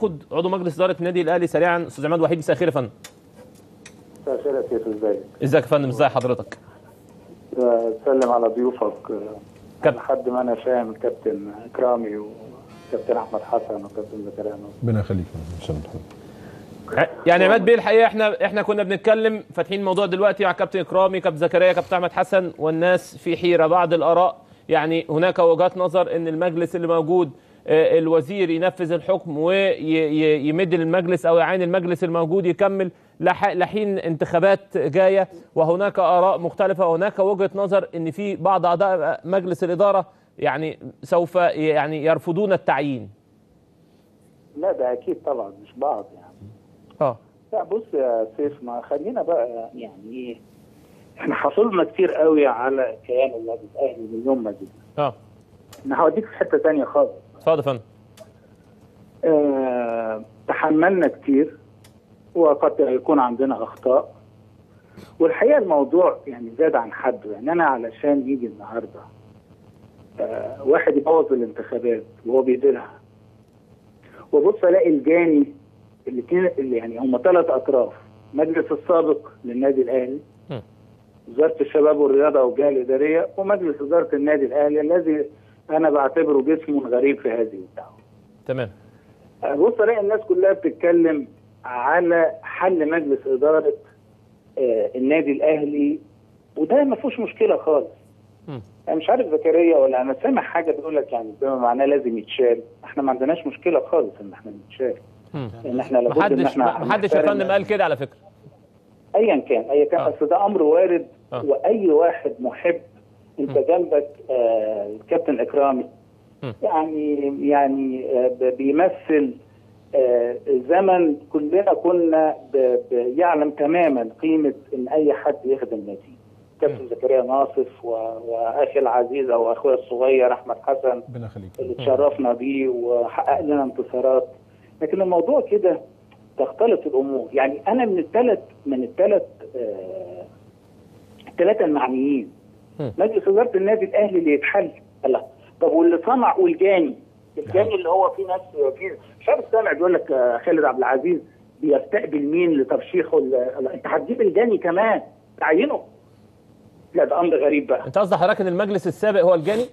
التفقد عضو مجلس اداره النادي الاهلي سريعا استاذ عماد وحيد مساء الخير يا فندم مساء الخير يا سيف ازيك؟ ازيك يا فندم ازي حضرتك سلم على ضيوفك كاب- لحد ما انا فاهم الكابتن اكرامي وكابتن احمد حسن وكابتن زكريا نور. ربنا يخليك عشان يعني عماد بيه الحقيقه احنا احنا كنا بنتكلم فاتحين الموضوع دلوقتي مع كابتن اكرامي كابتن زكريا كابتن احمد حسن والناس في حيره بعض الاراء يعني هناك وجهات نظر ان المجلس اللي موجود آه، الوزير ينفذ الحكم ويمد للمجلس او يعين المجلس الموجود يكمل لح- لحين انتخابات جايه وهناك اراء مختلفه وهناك وجهه نظر ان في بعض اعضاء مجلس الاداره يعني سوف يعني يرفضون التعيين لا ده اكيد طبعا مش بعض يعني اه لا بص يا سيف ما خلينا بقى يعني ايه احنا حصلنا كتير قوي على كيان النادي الاهلي من يوم ما جه اه انا هوديك في حته ثانيه خالص اتفضل يا فندم آه تحملنا كتير وقد يكون عندنا اخطاء والحقيقه الموضوع يعني زاد عن حده يعني انا علشان يجي النهارده آه واحد يبوظ الانتخابات وهو بيديرها وبص الاقي الجاني الاثنين اللي يعني هم ثلاث اطراف مجلس السابق للنادي الاهلي م. وزاره الشباب والرياضه والجهه الاداريه ومجلس اداره النادي الاهلي الذي انا بعتبره جسم غريب في هذه الدعوه تمام بص الاقي الناس كلها بتتكلم على حل مجلس اداره آه، النادي الاهلي وده ما فيهوش مشكله خالص مم. انا مش عارف زكريا ولا انا سامع حاجه بيقول لك يعني بما معناه لازم يتشال احنا ما عندناش مشكله خالص ان احنا نتشال مم. ان احنا لابد ان محدش احنا محدش يا نحترم- فندم قال كده على فكره ايا كان ايا كان آه. اصل ده امر وارد آه. واي واحد محب انت جنبك آه الكابتن اكرامي م. يعني يعني آه ب- بيمثل آه زمن كلنا كنا ب- ب- يعلم تماما قيمه ان اي حد يخدم نادي كابتن زكريا ناصف و- واخي العزيز او اخويا الصغير احمد حسن ربنا يخليك اللي تشرفنا بيه وحقق لنا انتصارات لكن الموضوع كده تختلط الامور يعني انا من الثلاث من الثلاث آه الثلاثه المعنيين م. مجلس اداره النادي الاهلي اللي يتحل الله طب واللي صنع والجاني الجاني اللي هو في ناس في مش عارف سامع بيقول لك آه، خالد عبد العزيز بيستقبل مين لترشيحه ال- الله، انت هتجيب الجاني كمان تعينه لا ده امر غريب بقى انت قصدك حضرتك ان المجلس السابق هو الجاني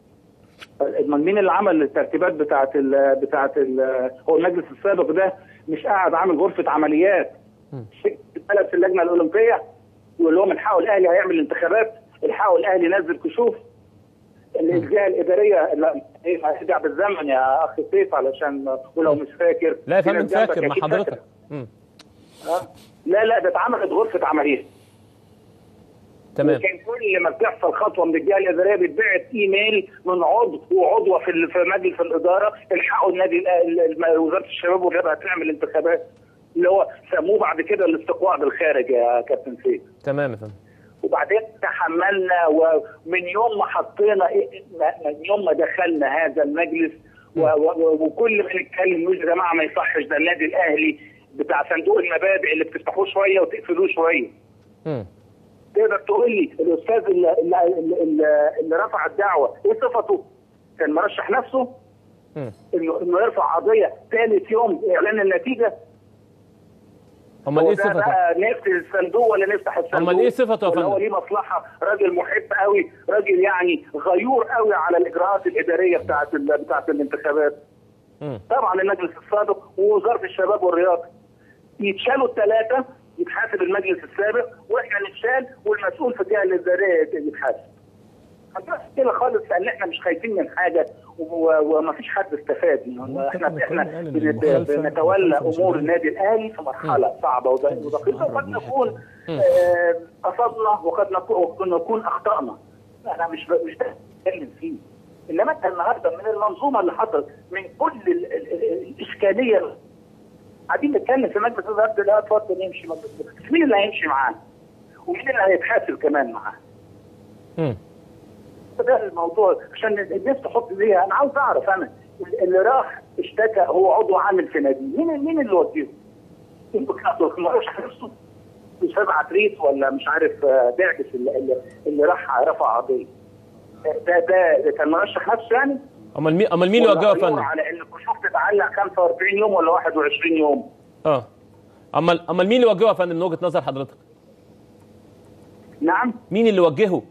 امال مين اللي عمل الترتيبات بتاعه ال بتاعه ال هو المجلس السابق ده مش قاعد عامل غرفه عمليات البلد في اللجنه الاولمبيه يقول لهم الحقوا الاهلي هيعمل انتخابات الحقوا الاهلي نزل كشوف الجهه الاداريه لا ايه هرجع بالزمن يا اخ سيف علشان ولو مش فاكر لا يا في فندم ناس جنبك فاكر مع أكيد حضرتك فاكرة. مم. ها؟ لا لا ده اتعملت غرفه عمليات تمام وكان كل ما بتحصل خطوه من الجهه الاداريه بيتبعت ايميل من عضو وعضوه في ال- في مجلس الاداره الحقوا النادي ال- ال- وزاره الشباب والرياضه هتعمل انتخابات اللي هو سموه بعد كده الاستقواء بالخارج يا كابتن سيف تمام يا فندم وبعدين تحملنا ومن يوم ما حطينا إيه- من يوم ما دخلنا هذا المجلس و- و- وكل ما نتكلم نقول يا جماعه ما يصحش ده النادي الاهلي بتاع صندوق المبادئ اللي بتفتحوه شويه وتقفلوه شويه مم. تقدر تقول لي الاستاذ اللي, اللي, اللي, اللي رفع الدعوه ايه صفته؟ كان مرشح نفسه مم. انه انه يرفع قضيه ثالث يوم اعلان النتيجه امال هو ايه ده صفته بقى نقفل الصندوق ولا نفتح الصندوق؟ أمال إيه صفته يا ولا هو فندم؟ ليه مصلحه راجل محب قوي راجل يعني غيور قوي على الاجراءات الاداريه بتاعت ال- بتاعت الانتخابات مم. طبعا المجلس السابق ووزاره الشباب والرياضه يتشالوا الثلاثه يتحاسب المجلس السابق واحنا نتشال والمسؤول في الجهه الاداريه يتحاسب. عندنا كده خالص لان احنا مش خايفين من حاجه و- وما فيش حد استفاد هو احنا كابتن احنا إكرامي قال إن بن- المخالفة- بنتولى المخالفة مش امور مهمة. النادي الاهلي في مرحله صعبه ود- ودقيقه وقد نكون آه، قصدنا وقد نكون وقد نكون اخطانا انا مش ب- مش ده بتكلم فيه انما انت النهارده من المنظومه اللي حصلت من كل ال- ال- ال- الاشكاليه قاعدين نتكلم في مجلس اداره لا اتفضل نمشي مجلس الإدارة. مين اللي هيمشي معاه؟ ومين اللي هيتحاسب كمان معاه؟ مم. ده الموضوع عشان الناس تحط ليها انا عاوز اعرف انا اللي راح اشتكى هو عضو عامل في نادي مين مين اللي وديه؟ يمكن ما راحش نفسه استاذ عفريت ولا مش عارف آه، دعكس اللي, اللي, اللي راح رفع قضيه ده ده ده كان مرشح نفسه يعني امال مين امال مين اللي وجهه يا والأمور فندم على ان الكشوف تتعلق 45 يوم ولا 21 يوم اه امال امال مين اللي وجهه يا فندم من وجهه نظر حضرتك نعم مين اللي وجهه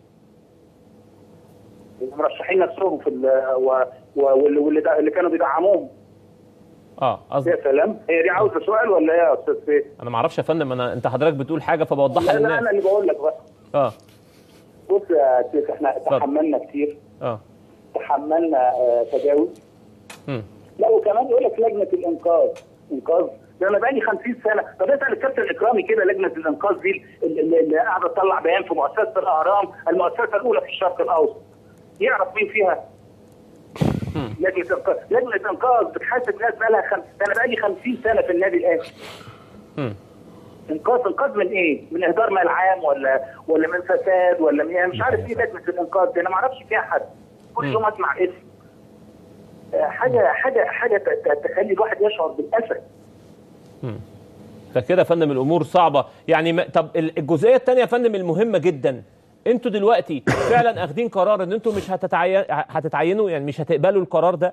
المرشحين نفسهم في ال- و- و- واللي واللي دا- اللي كانوا بيدعموهم اه قصدي يا سلام هي دي عاوزه سؤال ولا ايه يا استاذ سيف؟ انا ما اعرفش يا فندم انا انت حضرتك بتقول حاجه فبوضحها لا لا للناس انا اللي بقول لك بقى اه بص يا سيف احنا تحملنا كتير اه تحملنا آه، تجاوز مم. لا وكمان يقول لك لجنه الانقاذ انقاذ ده انا بقالي 50 سنه طب اسال الكابتن اكرامي كده لجنه الانقاذ دي اللي, اللي- اللي قاعده تطلع بيان في مؤسسه الاهرام المؤسسه الاولى في الشرق الاوسط يعرف مين فيها؟ لجنه انقاذ لجنه انقاذ بتحاسب ناس بقى لها خم... انا بقالي 50 سنه في النادي الاهلي مم. انقاذ انقاذ من ايه؟ من اهدار مال عام ولا ولا من فساد ولا من إيه؟ مش عارف ايه لجنه الانقاذ دي انا ما اعرفش فيها حد كل يوم اسمع اسم آه، حاجه حاجه حاجه ت- ت- تخلي الواحد يشعر بالاسى فكده يا فندم الامور صعبه يعني ما طب ال- الجزئيه الثانيه يا فندم المهمه جدا انتوا دلوقتي فعلا اخدين قرار ان انتوا مش هتتعين هتتعينوا يعني مش هتقبلوا القرار ده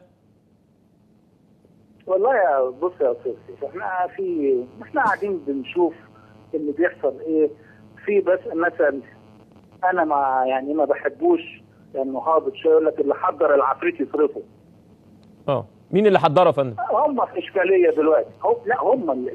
والله يا بص يا استاذ سيف، احنا في احنا قاعدين بنشوف اللي بيحصل ايه في بس مثلا انا ما يعني ما بحبوش لانه هابط شويه يقول لك اللي حضر العفريت يصرفه اه مين اللي حضره يا فندم هم في اشكاليه دلوقتي هم لا هم اللي,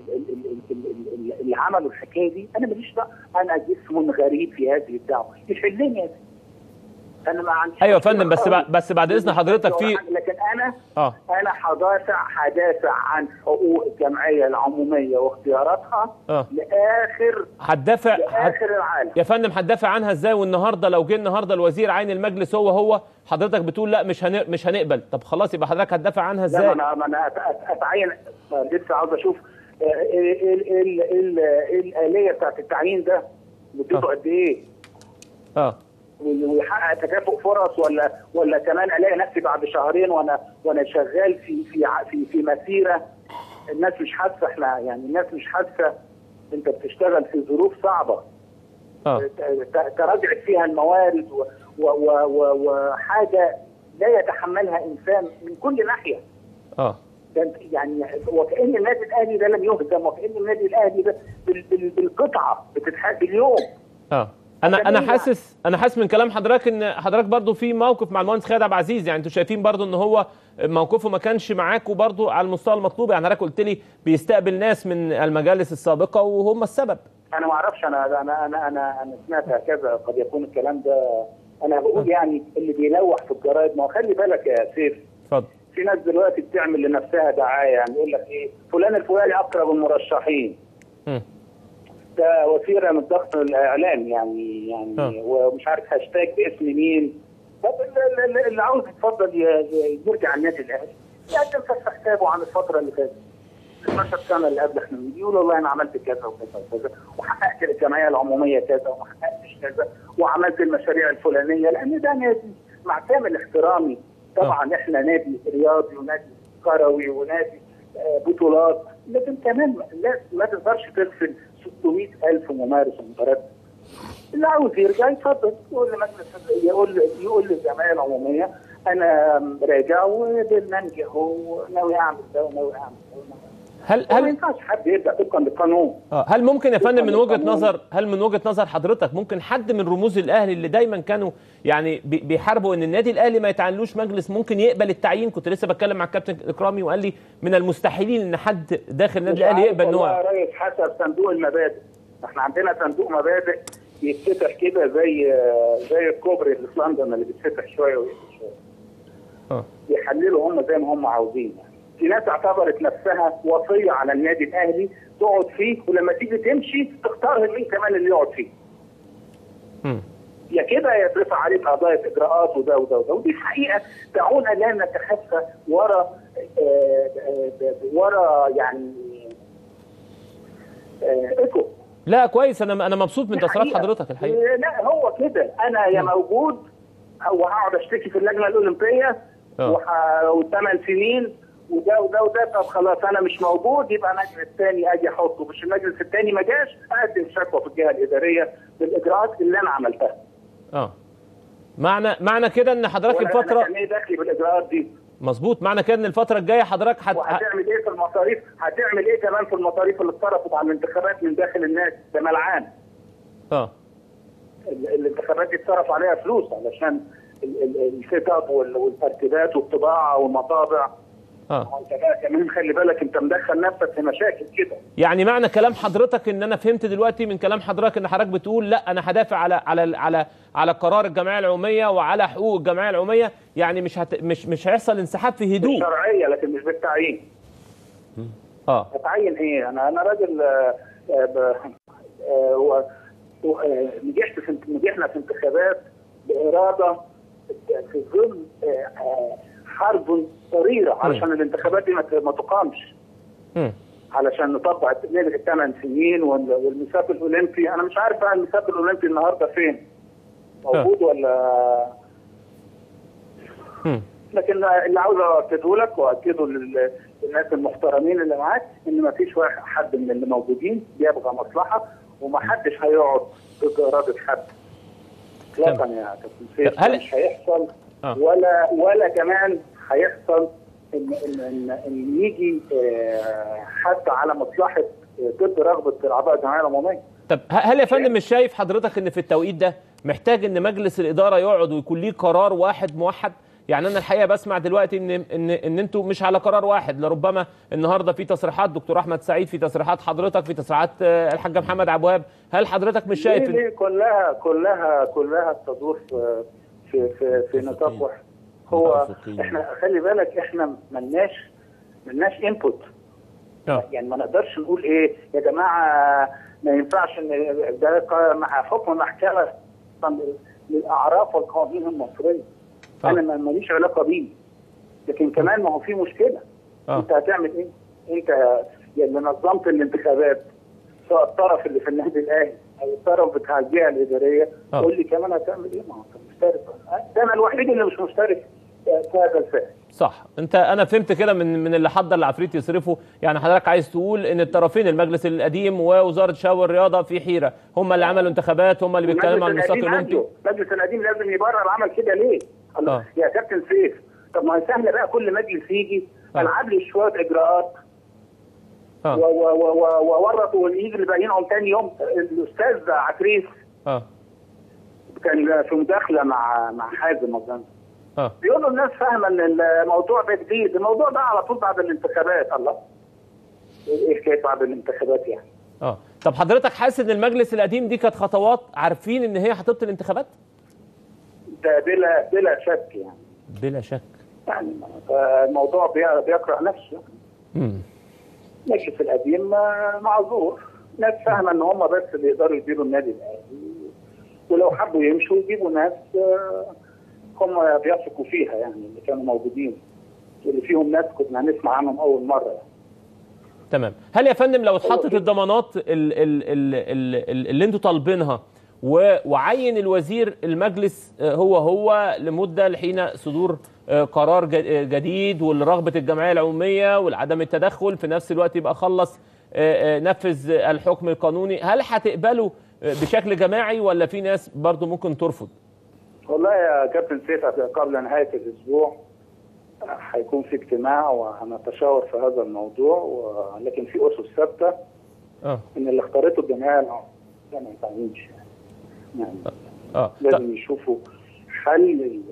اللي, اللي عملوا الحكايه دي انا ماليش دعوه انا جسم غريب في هذه الدعوه يحلني يا سيدي. انا ما عنديش ايوه يا مشكلة فندم بس خالص. بع- بس بعد اذن حضرتك في لكن انا اه انا هدافع هدافع عن حقوق الجمعيه العموميه واختياراتها اه لاخر هتدافع هت... لاخر العالم يا فندم هتدافع عنها ازاي والنهارده لو جه النهارده الوزير عين المجلس هو هو حضرتك بتقول لا مش هن... مش هنقبل طب خلاص يبقى حضرتك هتدافع عنها لا ما ازاي انا ما انا أت- أت- اتعين لسه عاوز اشوف آه، ايه إيه- إيه- إيه- إيه الاليه بتاعت التعيين ده مدته آه. قد ايه؟ اه ويحقق تكافؤ فرص ولا ولا كمان الاقي نفسي بعد شهرين وانا وانا شغال في في ع- في في مسيره الناس مش حاسه احنا يعني الناس مش حاسه انت بتشتغل في ظروف صعبه اه ت- تراجعت فيها الموارد و- و- و- و- وحاجه لا يتحملها انسان من كل ناحيه اه ده أنت- يعني وكان النادي الاهلي ده لم يهزم وكان النادي الاهلي ده بال- بال- بالقطعه بتتحاسب باليوم اه انا عشان انا إيه حاسس انا حاسس من كلام حضرتك ان حضرتك برضو في موقف مع المهندس خالد عبد العزيز يعني انتوا شايفين برضو ان هو موقفه ما كانش معاكم برضو على المستوى المطلوب يعني حضرتك قلت لي بيستقبل ناس من المجالس السابقه وهم السبب انا ما اعرفش انا انا انا انا انا سمعت هكذا قد يكون الكلام ده انا بقول يعني اللي بيلوح في الجرايد ما هو خلي بالك يا سيف اتفضل في ناس دلوقتي بتعمل لنفسها دعايه يعني يقول لك ايه فلان الفلاني اقرب المرشحين مم. ده وسيله من ضغط الاعلام يعني يعني آه. ومش عارف هاشتاج باسم مين طب اللي- اللي- اللي عاوز يتفضل ي- ي- يرجع النادي الاهلي يقدم فتح حسابه عن الفتره اللي فاتت 12 سنه اللي قبل احنا يقول والله انا عملت كذا وكذا وكذا وحققت الجمعيه العموميه كذا وما حققتش كذا وعملت المشاريع الفلانيه لان ده نادي مع كامل احترامي طبعا احنا نادي رياضي ونادي كروي ونادي آه، بطولات لكن كمان لا ما تقدرش تغسل 600 الف ممارس متردد اللي عاوز يرجع يتفضل يقول لمجلس يقول يقول للجمعيه العموميه انا راجع وبالمنج اهو ناوي اعمل ده وناوي اعمل ده وناوي أعمل هل ده. ما هل ينفعش حد يرجع طبقا للقانون آه، هل ممكن يا فندم من وجهه القانون. نظر هل من وجهه نظر حضرتك ممكن حد من رموز الاهلي اللي دايما كانوا يعني بي- بيحاربوا ان النادي الاهلي ما يتعلوش مجلس ممكن يقبل التعيين كنت لسه بتكلم مع الكابتن اكرامي وقال لي من المستحيل ان حد داخل النادي مش الاهلي عارف يقبل ان والله هو يا ريس حسب صندوق المبادئ احنا عندنا صندوق مبادئ بيتفتح كده زي زي الكوبري اللي في لندن اللي بيتفتح شويه ويقفل شويه اه يحللوا هم زي ما هم عاوزين في ناس اعتبرت نفسها وصيه على النادي الاهلي تقعد فيه ولما تيجي تمشي تختار مين كمان اللي يقعد فيه مم. يا كده يترفع عليك قضايا اجراءات وده وده وده ودي حقيقه دعونا لا نتخفى ورا آه، آه، ورا يعني آه، ايكو لا كويس انا انا مبسوط من دي تصريحات حقيقة. حضرتك الحقيقه لا هو كده انا يا موجود او هقعد اشتكي في اللجنه الاولمبيه آه. وح- وثمان سنين وده وده وده طب خلاص انا مش موجود يبقى المجلس الثاني اجي احطه مش المجلس الثاني ما جاش اقدم شكوى في الجهه الاداريه بالاجراءات اللي انا عملتها اه معنى معنى كده ان حضرتك وأنا- أنا الفتره كان ايه دخلي بالاجراءات دي مظبوط معنى كده ان الفتره الجايه حضرتك هت... وهتعمل ايه في المصاريف؟ هتعمل ايه كمان في المصاريف اللي اتصرفت على الانتخابات من داخل الناس؟ ده ملعان. اه ال- الانتخابات دي اتصرف عليها فلوس علشان ال- ال- السيت اب وال- والترتيبات والطباعه والمطابع. اه انت بقى كمان خلي بالك انت مدخل نفسك في مشاكل كده. يعني معنى كلام حضرتك ان انا فهمت دلوقتي من كلام حضرتك ان حضرتك بتقول لا انا هدافع على على على على قرار الجمعيه العموميه وعلى حقوق الجمعيه العموميه يعني مش هت... مش مش هيحصل انسحاب في هدوء بالشرعيه لكن مش بالتعيين. اه اتعين ايه؟ انا انا راجل آه، آه، ب- آه، و- و- آه، نجحت في انت- نجحنا في انتخابات باراده في ظل آه، آه، حرب صريره علشان الانتخابات دي ما ت- ما تقامش مم. علشان نطبق نلغي الثمان سنين وال- والميثاق الاولمبي انا مش عارف بقى الميثاق الاولمبي النهارده فين موجود ولا مم. لكن اللي عاوز اكده لك واكده لل- للناس المحترمين اللي معاك ان ما فيش واحد حد من اللي موجودين بيبغى مصلحه وما حدش هيقعد ضد اراده حد. اطلاقا يا كابتن سيف هل- مش هيحصل آه. ولا ولا كمان هيحصل ان ان ان, إن يجي آه، حد على مصلحه آه، ضد رغبه اعضاء الجمعيه العموميه. طب ه- هل يا فندم مش شايف حضرتك ان في التوقيت ده محتاج ان مجلس الاداره يقعد ويكون ليه قرار واحد موحد يعني انا الحقيقه بسمع دلوقتي ان ان ان انتوا مش على قرار واحد لربما النهارده في تصريحات دكتور احمد سعيد في تصريحات حضرتك في تصريحات آه، الحاج محمد عبد الوهاب هل حضرتك مش شايف ليه إن- ليه كلها كلها كلها تدور في في في, في نطاق واحد هو متفقين. احنا خلي بالك احنا ملناش ملناش انبوت آه. يعني ما نقدرش نقول ايه يا جماعه ما ينفعش ان ده ق- مع حكم محكمه للاعراف والقوانين المصريه آه. انا ما- ماليش علاقه بيه لكن كمان ما هو في مشكله آه. انت هتعمل ايه؟ انت يا اللي نظمت الانتخابات سواء الطرف اللي في النادي الاهلي او الطرف بتاع الجهه الاداريه آه. قول لي كمان هتعمل ايه؟ ما هو انت مشترك ده انا الوحيد اللي مش مشترك في هذا الفعل صح انت انا فهمت كده من من اللي حضر العفريت يصرفه يعني حضرتك عايز تقول ان الطرفين المجلس القديم ووزاره الشباب والرياضه في حيره هم اللي عملوا انتخابات هم اللي بيتكلموا عن المجلس الميثاق القديم الاولمبي قبله. المجلس القديم لازم يبرر عمل كده ليه؟ الله آه. يا كابتن سيف طب ما هي سهله بقى كل مجلس يجي آه. العب لي شويه اجراءات اه و- و- و- و- وورطوا ويجي اللي باقيينهم تاني يوم الاستاذ عتريس اه كان في مداخله مع مع حازم اظن اه بيقولوا الناس فاهمه ان الموضوع ده جديد الموضوع ده على طول بعد الانتخابات الله ايه حكايه بعد الانتخابات يعني اه طب حضرتك حاسس ان المجلس القديم دي كانت خطوات عارفين ان هي هتبطل الانتخابات ده بلا بلا شك يعني بلا شك يعني الموضوع بي- بيقرا نفسه امم المجلس القديم آه، معذور ناس فاهمه ان هم بس اللي يقدروا يديروا النادي الاهلي ولو حبوا يمشوا يجيبوا ناس آه، هم بيثقوا فيها يعني اللي كانوا موجودين اللي فيهم ناس كنا هنسمع عنهم اول مره يعني. تمام هل يا فندم لو اتحطت الضمانات ال- ال- ال- ال- ال- اللي انتوا طالبينها و- وعين الوزير المجلس آه، هو هو لمده لحين صدور آه، قرار ج- آه، جديد ولرغبه الجمعيه العموميه ولعدم التدخل في نفس الوقت يبقى خلص آه، آه، نفذ الحكم القانوني هل هتقبلوا آه، بشكل جماعي ولا في ناس برضو ممكن ترفض والله يا كابتن سيف قبل نهايه الاسبوع آه، هيكون في اجتماع وهنتشاور في هذا الموضوع ولكن في اسس ثابته اه ان اللي اختارته الجمعيه العموميه ما ينفعش يعني اه ط- لازم يشوفوا حل ال-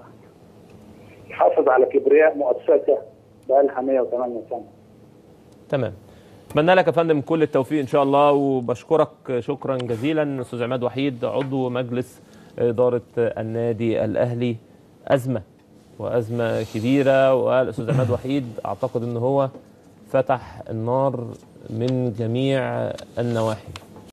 يحافظ على كبرياء مؤسسه بقى لها 108 سنه تمام اتمنى لك يا فندم كل التوفيق ان شاء الله وبشكرك شكرا جزيلا استاذ عماد وحيد عضو مجلس اداره النادي الاهلي ازمه وازمه كبيره والاستاذ عماد وحيد اعتقد ان هو فتح النار من جميع النواحي